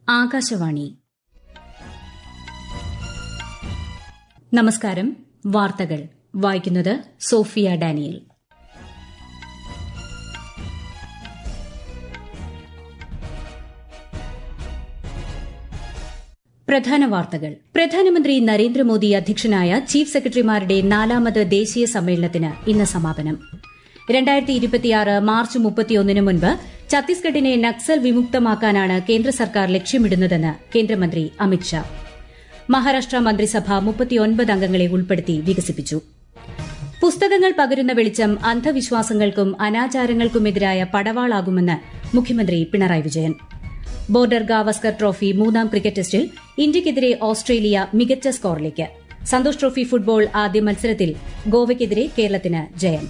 ആകാശവാണി നമസ്കാരം വാർത്തകൾ വായിക്കുന്നത് സോഫിയ ഡാനിയൽ പ്രധാന വാർത്തകൾ പ്രധാനമന്ത്രി നരേന്ദ്രമോദി അധ്യക്ഷനായ ചീഫ് സെക്രട്ടറിമാരുടെ നാലാമത് ദേശീയ സമ്മേളനത്തിന് ഇന്ന് സമാപനം രണ്ടായിരത്തി ഇരുപത്തിയാറ് മാർച്ച് മുപ്പത്തിയൊന്നിന് മുൻപ് ഛത്തീസ്ഗഡിനെ നക്സൽ വിമുക്തമാക്കാനാണ് കേന്ദ്ര സർക്കാർ ലക്ഷ്യമിടുന്നതെന്ന് കേന്ദ്രമന്ത്രി അമിത്ഷാ മഹാരാഷ്ട്ര മന്ത്രിസഭ മുപ്പത്തിയൊൻപത് അംഗങ്ങളെ ഉൾപ്പെടുത്തി വികസിപ്പിച്ചു പുസ്തകങ്ങൾ പകരുന്ന വെളിച്ചം അന്ധവിശ്വാസങ്ങൾക്കും അനാചാരങ്ങൾക്കുമെതിരായ പടവാളാകുമെന്ന് മുഖ്യമന്ത്രി പിണറായി വിജയൻ ബോർഡർ ഗാവസ്കർ ട്രോഫി മൂന്നാം ക്രിക്കറ്റ് ടെസ്റ്റിൽ ഇന്ത്യയ്ക്കെതിരെ ഓസ്ട്രേലിയ മികച്ച സ്കോറിലേക്ക് സന്തോഷ് ട്രോഫി ഫുട്ബോൾ ആദ്യ മത്സരത്തിൽ ഗോവയ്ക്കെതിരെ കേരളത്തിന് ജയം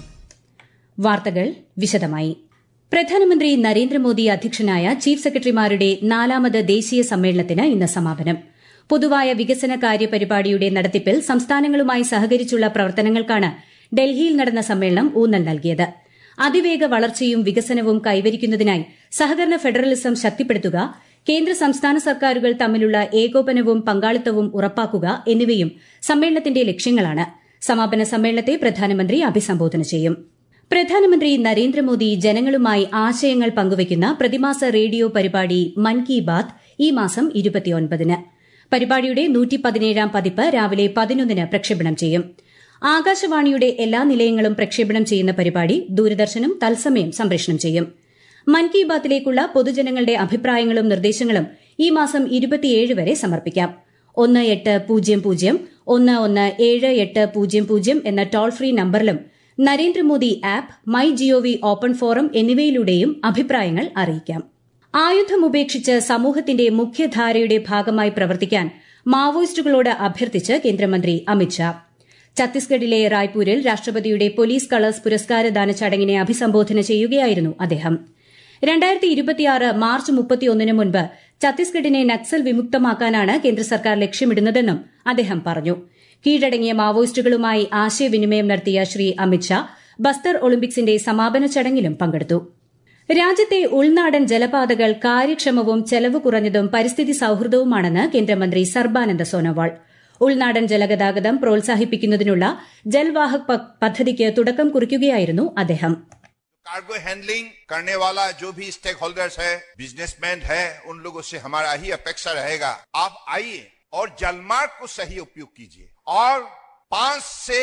വാർത്തകൾ വിശദമായി പ്രധാനമന്ത്രി നരേന്ദ്രമോദി അധ്യക്ഷനായ ചീഫ് സെക്രട്ടറിമാരുടെ നാലാമത് ദേശീയ സമ്മേളനത്തിന് ഇന്ന് സമാപനം പൊതുവായ വികസന കാര്യ പരിപാടിയുടെ നടത്തിപ്പിൽ സംസ്ഥാനങ്ങളുമായി സഹകരിച്ചുള്ള പ്രവർത്തനങ്ങൾക്കാണ് ഡൽഹിയിൽ നടന്ന സമ്മേളനം ഊന്നൽ നൽകിയത് അതിവേഗ വളർച്ചയും വികസനവും കൈവരിക്കുന്നതിനായി സഹകരണ ഫെഡറലിസം ശക്തിപ്പെടുത്തുക കേന്ദ്ര സംസ്ഥാന സർക്കാരുകൾ തമ്മിലുള്ള ഏകോപനവും പങ്കാളിത്തവും ഉറപ്പാക്കുക എന്നിവയും സമ്മേളനത്തിന്റെ ലക്ഷ്യങ്ങളാണ് സമാപന സമ്മേളനത്തെ പ്രധാനമന്ത്രി അഭിസംബോധന ചെയ്യും പ്രധാനമന്ത്രി നരേന്ദ്രമോദി ജനങ്ങളുമായി ആശയങ്ങൾ പങ്കുവയ്ക്കുന്ന പ്രതിമാസ റേഡിയോ പരിപാടി മൻ കി ബാത് ഈ മാസം ഇരുപത്തിയൊൻപതിന് പരിപാടിയുടെ നൂറ്റിപ്പതിനേഴാം പതിപ്പ് രാവിലെ പതിനൊന്നിന് പ്രക്ഷേപണം ചെയ്യും ആകാശവാണിയുടെ എല്ലാ നിലയങ്ങളും പ്രക്ഷേപണം ചെയ്യുന്ന പരിപാടി ദൂരദർശനും തത്സമയം സംപ്രേഷണം ചെയ്യും മൻ കി ബാത്തിലേക്കുള്ള പൊതുജനങ്ങളുടെ അഭിപ്രായങ്ങളും നിർദ്ദേശങ്ങളും ഈ മാസം ഇരുപത്തിയേഴ് വരെ സമർപ്പിക്കാം ഒന്ന് എട്ട് പൂജ്യം പൂജ്യം ഒന്ന് ഒന്ന് ഏഴ് എട്ട് പൂജ്യം പൂജ്യം എന്ന toll free നമ്പറിലും Narendra Modi app my G O V open forum എന്നിവയിലൂടെയും അഭിപ്രായങ്ങൾ അറിയിക്കാം ആയുധം ഉപേക്ഷിച്ച് സമൂഹത്തിന്റെ മുഖ്യധാരയുടെ ഭാഗമായി പ്രവർത്തിക്കാൻ മാവോയിസ്റ്റുകളോട് അഭ്യർത്ഥിച്ച് കേന്ദ്രമന്ത്രി അമിത്ഷാ ഛത്തീസ്ഗഡിലെ റായ്പൂരിൽ രാഷ്ട്രപതിയുടെ പോലീസ് കളേഴ്സ് പുരസ്കാരദാന ചടങ്ങിനെ അഭിസംബോധന ചെയ്യുകയായിരുന്നു അദ്ദേഹം രണ്ടായിരത്തി ഇരുപത്തിയാറ് മാർച്ച് മുപ്പത്തിയൊന്നിന് മുൻപ് ഛത്തീസ്ഗഡിനെ നക്സൽ വിമുക്തമാക്കാനാണ് കേന്ദ്ര സർക്കാർ ലക്ഷ്യമിടുന്നതെന്നും അദ്ദേഹം പറഞ്ഞു കീഴടങ്ങിയ മാവോയിസ്റ്റുകളുമായി ആശയവിനിമയം നടത്തിയ ശ്രീ അമിത്ഷാ ബസ്തർ ഒളിമ്പിക്സിന്റെ സമാപന ചടങ്ങിലും പങ്കെടുത്തു രാജ്യത്തെ ഉൾനാടൻ ജലപാതകൾ കാര്യക്ഷമവും ചെലവ് കുറഞ്ഞതും പരിസ്ഥിതി സൌഹൃദവുമാണെന്ന് കേന്ദ്രമന്ത്രി സർബാനന്ദ സോനോവാൾ ഉൾനാടൻ ജലഗതാഗതം പ്രോത്സാഹിപ്പിക്കുന്നതിനുള്ള ജൽവാഹക് പദ്ധതിക്ക് തുടക്കം കുറിക്കുകയായിരുന്നു അദ്ദേഹം कार्गो हैंडलिंग करने वाला जो भी स्टेक होल्डर्स है बिजनेसमैन है उन लोगों से हमारा ही अपेक्षा रहेगा आप आइए और जलमार्ग को सही उपयोग कीजिए और पांच से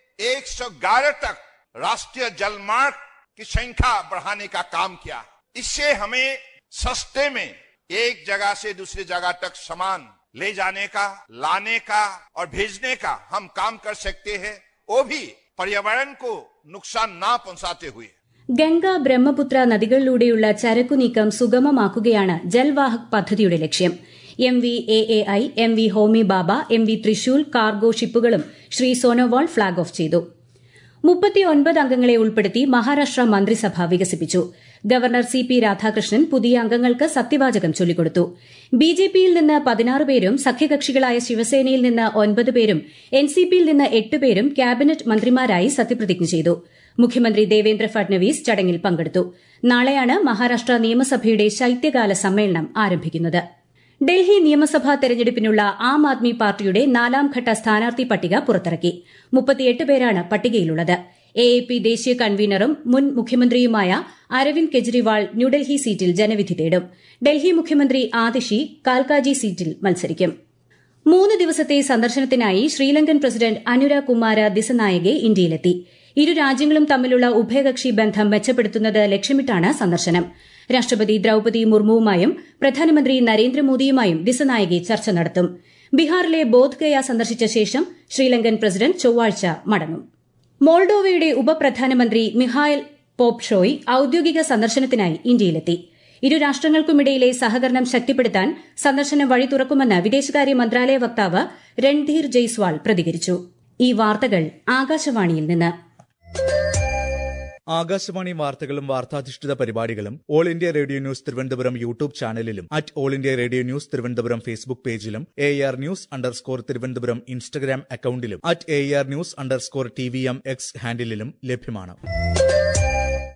111 तक राष्ट्रीय जलमार्ग की संख्या बढ़ाने का काम किया इससे हमें सस्ते में एक जगह से दूसरी जगह तक सामान ले जाने का लाने का और भेजने का हम काम कर सकते हैं वो भी पर्यावरण को नुकसान ना पहुंचाते हुए ഗംഗ ബ്രഹ്മപുത്ര നദികളിലൂടെയുള്ള ചരക്കു നീക്കം സുഗമമാക്കുകയാണ് ജൽവാഹക് പദ്ധതിയുടെ ലക്ഷ്യം M V A A I M V Homi Bhabha M V Trishul cargo ഷിപ്പുകളും ശ്രീ സോനോവാൾ ഫ്ളാഗ് ഓഫ് ചെയ്തു മുപ്പത്തിയൊൻപത് അംഗങ്ങളെ ഉൾപ്പെടുത്തി മഹാരാഷ്ട്ര മന്ത്രിസഭ വികസിപ്പിച്ചു ഗവർണർ സി പി രാധാകൃഷ്ണൻ പുതിയ അംഗങ്ങൾക്ക് സത്യവാചകം ചൊല്ലിക്കൊടുത്തു ബിജെപിയിൽ നിന്ന് പതിനാറ് പേരും സഖ്യകക്ഷികളായ ശിവസേനയിൽ നിന്ന് ഒൻപത് പേരും എൻസിപിയിൽ നിന്ന് എട്ട് പേരും ക്യാബിനറ്റ് മന്ത്രിമാരായി സത്യപ്രതിജ്ഞ ചെയ്തു മുഖ്യമന്ത്രി ദേവേന്ദ്ര ഫഡ്നവീസ് ചടങ്ങിൽ പങ്കെടുത്തു നാളെയാണ് മഹാരാഷ്ട്ര നിയമസഭയുടെ ശൈത്യകാല സമ്മേളനം ആരംഭിക്കുന്നത് ഡൽഹി നിയമസഭാ തെരഞ്ഞെടുപ്പിനുള്ള ആം ആദ്മി പാർട്ടിയുടെ നാലാംഘട്ട സ്ഥാനാർത്ഥി പട്ടിക പുറത്തിറക്കി മുപ്പത്തിയെട്ട് പേരാണ് പട്ടികയിലുള്ളത് എ എ പി ദേശീയ കൺവീനറും മുൻ മുഖ്യമന്ത്രിയുമായ അരവിന്ദ് കെജ്രിവാൾ ന്യൂഡൽഹി സീറ്റിൽ ജനവിധി തേടും ഡൽഹി മുഖ്യമന്ത്രി ആദിഷി കാൽക്കാജി സീറ്റിൽ മത്സരിക്കും മൂന്ന് ദിവസത്തെ സന്ദർശനത്തിനായി ശ്രീലങ്കൻ പ്രസിഡന്റ് അനുര കുമാര ദിസനായകെ ഇന്ത്യയിലെത്തി ഇരു രാജ്യങ്ങളും തമ്മിലുള്ള ഉഭയകക്ഷി ബന്ധം മെച്ചപ്പെടുത്തുന്നത് ലക്ഷ്യമിട്ടാണ് സന്ദർശനം രാഷ്ട്രപതി ദ്രൌപതി മുർമുവുമായും പ്രധാനമന്ത്രി നരേന്ദ്രമോദിയുമായും ദിസനായകെ ചർച്ച നടത്തും ബീഹാറിലെ ബോധ്ഗയ സന്ദർശിച്ച ശേഷം ശ്രീലങ്കൻ പ്രസിഡന്റ് ചൊവ്വാഴ്ച മടങ്ങും മോൾഡോവയുടെ ഉപപ്രധാനമന്ത്രി മിഹായൽ പോപ്ഷോയ് ഔദ്യോഗിക സന്ദർശനത്തിനായി ഇന്ത്യയിലെത്തി ഇരു രാഷ്ട്രങ്ങൾക്കുമിടയിലെ സഹകരണം ശക്തിപ്പെടുത്താൻ സന്ദർശനം വഴി തുറക്കുമെന്ന് വിദേശകാര്യ മന്ത്രാലയ വക്താവ് രൺധീർ ജയ്സ്വാൾ പ്രതികരിച്ചു ഈ വാർത്തകൾ ആകാശവാണിയിൽ നിന്ന് ആകാശവാണി വാർത്തകളും വാർത്താധിഷ്ഠിത പരിപാടികളും All India Radio News Thiruvananthapuram YouTube ചാനലിലും at All India Radio News Thiruvananthapuram Facebook പേജിലും A R news underscore Thiruvananthapuram Instagram അക്കൌണ്ടിലും at A R news underscore T V M X ഹാൻഡിലും ലഭ്യമാണ്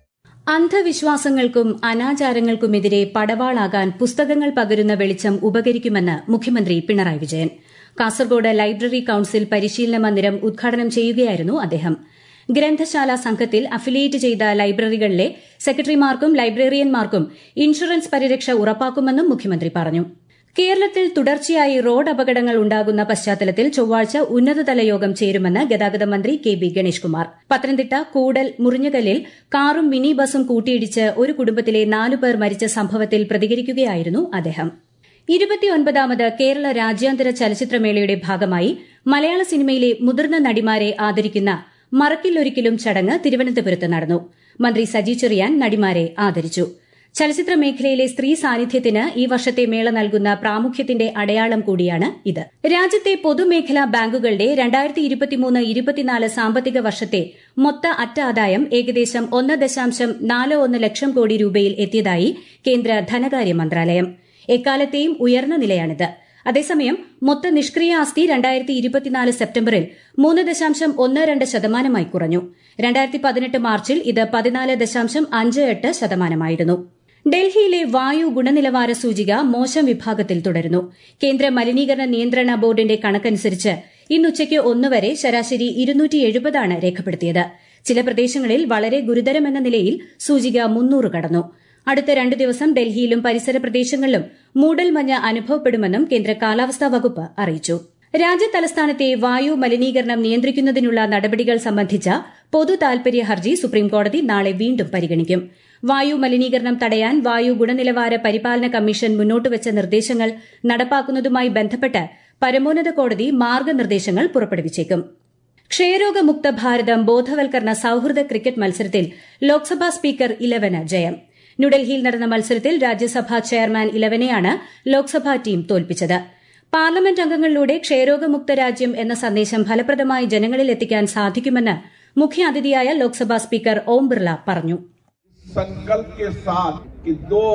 അന്ധവിശ്വാസങ്ങൾക്കും അനാചാരങ്ങൾക്കുമെതിരെ പടവാളാകാൻ പുസ്തകങ്ങൾ പകരുന്ന വെളിച്ചം ഉപകരിക്കുമെന്ന് മുഖ്യമന്ത്രി പിണറായി വിജയൻ കാസർഗോഡ് ലൈബ്രറി കൌൺസിൽ പരിശീലന മന്ദിരം ഉദ്ഘാടനം ചെയ്യുകയായിരുന്നു അദ്ദേഹം ഗ്രന്ഥശാല സംഘത്തിൽ അഫിലിയേറ്റ് ചെയ്ത ലൈബ്രറികളിലെ സെക്രട്ടറിമാർക്കും ലൈബ്രറിയന്മാർക്കും ഇൻഷുറൻസ് പരിരക്ഷ ഉറപ്പാക്കുമെന്നും മുഖ്യമന്ത്രി പറഞ്ഞു കേരളത്തിൽ തുടർച്ചയായി റോഡ് അപകടങ്ങൾ ഉണ്ടാകുന്ന പശ്ചാത്തലത്തിൽ ചൊവ്വാഴ്ച ഉന്നതതല യോഗം ചേരുമെന്ന് ഗതാഗത മന്ത്രി കെ ബി ഗണേഷ് കുമാർ പത്തനംതിട്ട കൂടൽ മുറിഞ്ഞകല്ലിൽ കാറും മിനി ബസും കൂട്ടിയിടിച്ച് ഒരു കുടുംബത്തിലെ നാലുപേർ മരിച്ച സംഭവത്തിൽ പ്രതികരിക്കുകയായിരുന്നു അദ്ദേഹം ഇരുപത്തിയൊൻപതാമത് കേരള രാജ്യാന്തര ചലച്ചിത്രമേളയുടെ ഭാഗമായി മലയാള സിനിമയിലെ മുതിർന്ന നടിമാരെ ആദരിക്കുന്ന മറക്കില്ലൊരിക്കലും ചടങ്ങ് തിരുവനന്തപുരത്ത് നടന്നു മന്ത്രി സജി ചെറിയാൻ നടിമാരെ ആദരിച്ചു ചലച്ചിത്ര മേഖലയിലെ സ്ത്രീ സാന്നിധ്യത്തിന് ഈ വർഷത്തെ മേള നൽകുന്ന പ്രാമുഖ്യത്തിന്റെ അടയാളം കൂടിയാണ് ഇത് രാജ്യത്തെ പൊതുമേഖലാ ബാങ്കുകളുടെ രണ്ടായിരത്തി ഇരുപത്തിമൂന്ന് ഇരുപത്തിനാല് സാമ്പത്തിക വർഷത്തെ മൊത്ത അറ്റ ആദായം ഏകദേശം ഒന്ന് ദശാംശം നാല് ഒന്ന് ലക്ഷം കോടി രൂപയിൽ എത്തിയതായി കേന്ദ്ര ധനകാര്യ മന്ത്രാലയം എക്കാലത്തെയും ഉയർന്ന നിലയാണിത് അതേസമയം മൊത്ത നിഷ്ക്രിയ ആസ്തി രണ്ടായിരത്തി ഇരുപത്തിനാല് സെപ്റ്റംബറിൽ മൂന്ന് ദശാംശം ഒന്ന് രണ്ട് ശതമാനമായി കുറഞ്ഞു രണ്ടായിരത്തി പതിനെട്ട് മാർച്ചിൽ ഇത് പതിനാല് ദശാംശം അഞ്ച് എട്ട് ശതമാനമായിരുന്നു ഡൽഹിയിലെ വായു ഗുണനിലവാര സൂചിക മോശം വിഭാഗത്തിൽ തുടരുന്നു കേന്ദ്ര മലിനീകരണ നിയന്ത്രണ ബോർഡിന്റെ കണക്കനുസരിച്ച് ഇന്നുച്ചയ്ക്ക് ഒന്നുവരെ ശരാശരി ഇരുന്നൂറ്റി എഴുപതാണ് രേഖപ്പെടുത്തിയത് ചില പ്രദേശങ്ങളിൽ വളരെ ഗുരുതരമെന്ന നിലയിൽ സൂചിക മുന്നൂറ് കടന്നു അടുത്ത രണ്ടു ദിവസം ഡൽഹിയിലും പരിസര പ്രദേശങ്ങളിലും മൂടൽമഞ്ഞ് അനുഭവപ്പെടുമെന്നും കേന്ദ്ര കാലാവസ്ഥാ വകുപ്പ് അറിയിച്ചു രാജ്യതലസ്ഥാനത്തെ വായു മലിനീകരണം നിയന്ത്രിക്കുന്നതിനുള്ള നടപടികൾ സംബന്ധിച്ച പൊതു താൽപര്യ ഹർജി സുപ്രീംകോടതി നാളെ വീണ്ടും പരിഗണിക്കും വായു മലിനീകരണം തടയാൻ വായു ഗുണനിലവാര പരിപാലന കമ്മീഷൻ മുന്നോട്ടുവച്ച നിർദ്ദേശങ്ങൾ നടപ്പാക്കുന്നതുമായി ബന്ധപ്പെട്ട് പരമോന്നത കോടതി മാർഗനിർദ്ദേശങ്ങൾ പുറപ്പെടുവിച്ചേക്കും ക്ഷയരോഗമുക്ത ഭാരതം ബോധവൽക്കരണ സൌഹൃദ ക്രിക്കറ്റ് മത്സരത്തിൽ ലോക്സഭാ സ്പീക്കർ ഇലവന് ജയം ന്യൂഡൽഹിയിൽ നടന്ന മത്സരത്തിൽ രാജ്യസഭാ ചെയർമാൻ ഇലവനെയാണ് ലോക്സഭാ ടീം തോൽപ്പിച്ചത് പാർലമെന്റ് അംഗങ്ങളിലൂടെ ക്ഷയരോഗമുക്ത രാജ്യം എന്ന സന്ദേശം ഫലപ്രദമായി ജനങ്ങളിൽ എത്തിക്കാൻ സാധിക്കുമെന്ന് മുഖ്യാതിഥിയായ ലോക്സഭാ സ്പീക്കർ ഓം ബിർള പറഞ്ഞു संकल्प के साथ कि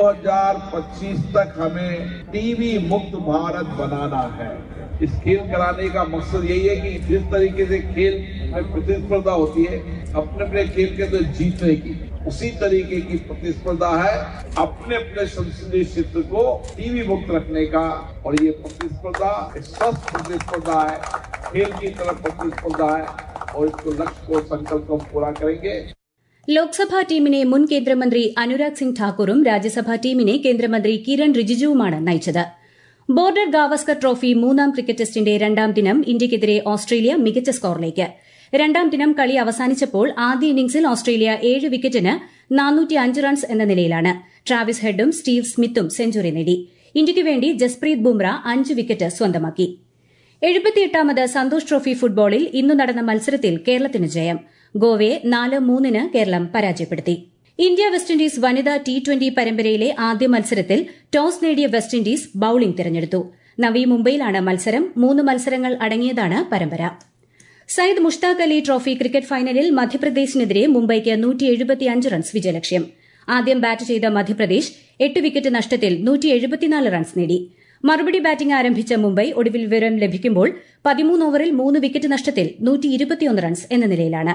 2025 तक हमें टीबी मुक्त भारत बनाना है इस खेल कराने का मकसद यही है कि जिस तरीके से खेल में प्रतिस्पर्धा होती है अपने अपने खेल के अंदर जीतने की उसी तरीके की प्रतिस्पर्धा है अपने अपने संसदीय क्षेत्र को टीवी मुक्त रखने का और ये प्रतिस्पर्धा एक स्वस्थ प्रतिस्पर्धा है खेल की तरफ प्रतिस्पर्धा है और इसको लक्ष्य को संकल्प को हम पूरा करेंगे ലോക്സഭാ ടീമിനെ മുൻ കേന്ദ്രമന്ത്രി അനുരാഗ് സിംഗ് ഠാക്കൂറും രാജ്യസഭാ ടീമിനെ കേന്ദ്രമന്ത്രി കിരൺ റിജിജുവുമാണ് നയിച്ചത് ബോർഡർ ഗാവസ്കർ ട്രോഫി മൂന്നാം ക്രിക്കറ്റ് ടെസ്റ്റിന്റെ രണ്ടാം ദിനം ഇന്ത്യയ്ക്കെതിരെ ഓസ്ട്രേലിയ മികച്ച സ്കോറിലേക്ക് രണ്ടാം ദിനം കളി അവസാനിച്ചപ്പോൾ ആദ്യ ഇന്നിംഗ്സിൽ ഓസ്ട്രേലിയ ഏഴ് വിക്കറ്റിന് നാനൂറ്റിയഞ്ച് റൺസ് എന്ന നിലയിലാണ് ട്രാവിസ് ഹെഡും സ്റ്റീവ് സ്മിത്തും സെഞ്ചുറി നേടി ഇന്ത്യയ്ക്ക് വേണ്ടി ജസ്പ്രീത് ബുംറ അഞ്ച് വിക്കറ്റ് സ്വന്തമാക്കി എഴുപത്തിയെട്ടാമത് സന്തോഷ് ട്രോഫി ഫുട്ബോളിൽ ഇന്നു നടന്ന മത്സരത്തിൽ കേരളത്തിന് ജയം ഗോവയെ നാല് മൂന്നിന് കേരളം പരാജയപ്പെടുത്തി ഇന്ത്യ വെസ്റ്റ് ഇൻഡീസ് വനിതാ ടി ട്വന്റി പരമ്പരയിലെ ആദ്യ മത്സരത്തിൽ ടോസ് നേടിയ വെസ്റ്റ് ഇൻഡീസ് ബൌളിംഗ് തിരഞ്ഞെടുത്തു നവി മുംബൈയിലാണ് മത്സരം മൂന്ന് മത്സരങ്ങൾ അടങ്ങിയതാണ് പരമ്പര സയ്യിദ് മുഷ്താഖ് അലി ട്രോഫി ക്രിക്കറ്റ് ഫൈനലിൽ മധ്യപ്രദേശിനെതിരെ മുംബൈക്ക് റൺസ് വിജയലക്ഷ്യം ആദ്യം ബാറ്റ് ചെയ്ത മധ്യപ്രദേശ് എട്ട് വിക്കറ്റ് നഷ്ടത്തിൽ റൺസ് നേടി മറുപടി ബാറ്റിംഗ് ആരംഭിച്ച മുംബൈ ഒടുവിൽ വിവരം ലഭിക്കുമ്പോൾ പതിമൂന്ന് ഓവറിൽ മൂന്ന് വിക്കറ്റ് നഷ്ടത്തിൽ റൺസ് എന്ന നിലയിലാണ്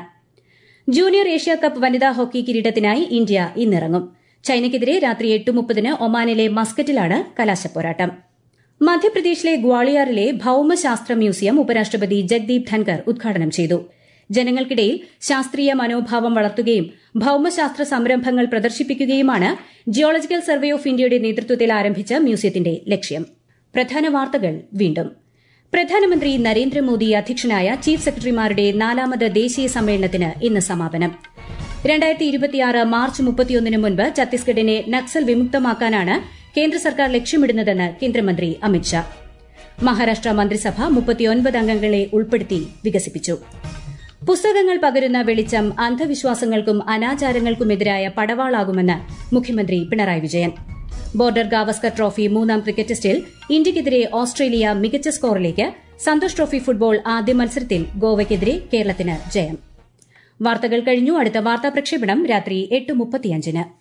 ജൂനിയർ ഏഷ്യ കപ്പ് വനിതാ ഹോക്കി കിരീടത്തിനായി ഇന്ത്യ ഇന്നിറങ്ങും ചൈനയ്ക്കെതിരെ രാത്രി എട്ട് മുപ്പതിന് ഒമാനിലെ മസ്കറ്റിലാണ് കലാശപ്പോരാട്ടം മധ്യപ്രദേശിലെ ഗ്വാളിയാറിലെ ഭൌമശാസ്ത്ര മ്യൂസിയം ഉപരാഷ്ട്രപതി ജഗ്ദീപ് ധൻകർ ഉദ്ഘാടനം ചെയ്തു ജനങ്ങൾക്കിടയിൽ ശാസ്ത്രീയ മനോഭാവം വളർത്തുകയും ഭൌമശാസ്ത്ര സംരംഭങ്ങൾ പ്രദർശിപ്പിക്കുകയുമാണ് ജിയോളജിക്കൽ സർവേ ഓഫ് ഇന്ത്യയുടെ നേതൃത്വത്തിൽ ആരംഭിച്ച മ്യൂസിയത്തിന്റെ ലക്ഷ്യം പ്രധാന വാർത്തകൾ വീണ്ടും പ്രധാനമന്ത്രി നരേന്ദ്രമോദി അധ്യക്ഷനായ ചീഫ് സെക്രട്ടറിമാരുടെ നാലാമത് ദേശീയ സമ്മേളനത്തിന് ഇന്ന് സമാപനം രണ്ടായിരത്തി ഇരുപത്തിയാറ് മാർച്ച് മുപ്പത്തിയൊന്നിന് മുൻപ് ഛത്തീസ്ഗഡിനെ നക്സൽ വിമുക്തമാക്കാനാണ് കേന്ദ്ര സർക്കാർ ലക്ഷ്യമിടുന്നതെന്ന് കേന്ദ്രമന്ത്രി അമിത്ഷാ മഹാരാഷ്ട്ര മന്ത്രിസഭ മുപ്പത്തിയൊൻപത് അംഗങ്ങളെ ഉൾപ്പെടുത്തി വികസിപ്പിച്ചു പുസ്തകങ്ങൾ പകരുന്ന വെളിച്ചം അന്ധവിശ്വാസങ്ങൾക്കും അനാചാരങ്ങൾക്കുമെതിരായ പടവാളാകുമെന്ന് മുഖ്യമന്ത്രി പിണറായി വിജയൻ ബോർഡർ ഗാവസ്കർ ട്രോഫി മൂന്നാം ക്രിക്കറ്റ് ടെസ്റ്റിൽ ഇന്ത്യയ്ക്കെതിരെ ഓസ്ട്രേലിയ മികച്ച സ്കോറിലേക്ക് സന്തോഷ് ട്രോഫി ഫുട്ബോൾ ആദ്യ മത്സരത്തിൽ ഗോവയ്ക്കെതിരെ കേരളത്തിന് ജയം വാർത്തകൾ കഴിഞ്ഞു അടുത്ത വാർത്താ പ്രക്ഷേപണം രാത്രി എട്ട് മുപ്പത്തിയഞ്ചിന്